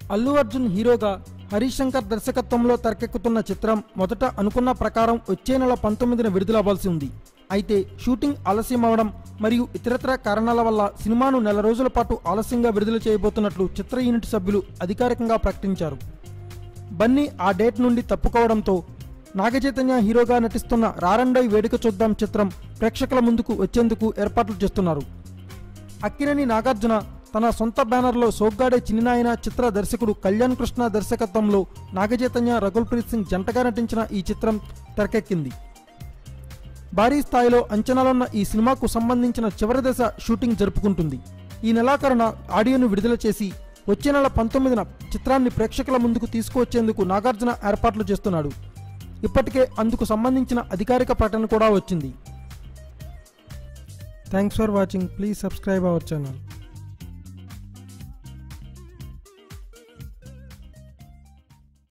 అల్లు అర్జున్ హీరోగా హరీష్ శంకర్ దర్శకత్వంలో తెరకెక్కుతున్న చిత్రం మొదట అనుకున్న ప్రకారం వచ్చే నెల పంతొమ్మిదిన విడుదలవ్వాల్సి ఉంది అయితే షూటింగ్ ఆలస్యం అవడం మరియు ఇతరత్ర కారణాల వల్ల సినిమాను నెల రోజుల పాటు ఆలస్యంగా విడుదల చేయబోతున్నట్లు చిత్ర యూనిట్ సభ్యులు అధికారికంగా ప్రకటించారు బన్నీ ఆ డేట్ నుండి తప్పుకోవడంతో నాగచైతన్య హీరోగా నటిస్తున్న రారండోయ్ వేడుక చూద్దాం చిత్రం ప్రేక్షకుల ముందుకు వచ్చేందుకు ఏర్పాట్లు చేస్తున్నారు అక్కినేని నాగార్జున తన సొంత బ్యానర్లో సోగ్గాడే చిన్నినాయన చిత్ర దర్శకుడు కళ్యాణ్ కృష్ణ దర్శకత్వంలో నాగచైతన్య రఘుల్ ప్రీత్ సింగ్ జంటగా నటించిన ఈ చిత్రం తెరకెక్కింది భారీ స్థాయిలో అంచనాలున్న ఈ సినిమాకు సంబంధించిన చివరి దశ షూటింగ్ జరుపుకుంటుంది ఈ నెలాఖరున ఆడియోను విడుదల చేసి వచ్చే నెల పంతొమ్మిదిన చిత్రాన్ని ప్రేక్షకుల ముందుకు తీసుకువచ్చేందుకు నాగార్జున ఏర్పాట్లు చేస్తున్నాడు ఇప్పటికే అందుకు సంబంధించిన అధికారిక ప్రకటన కూడా వచ్చింది thanks for watching please subscribe our channel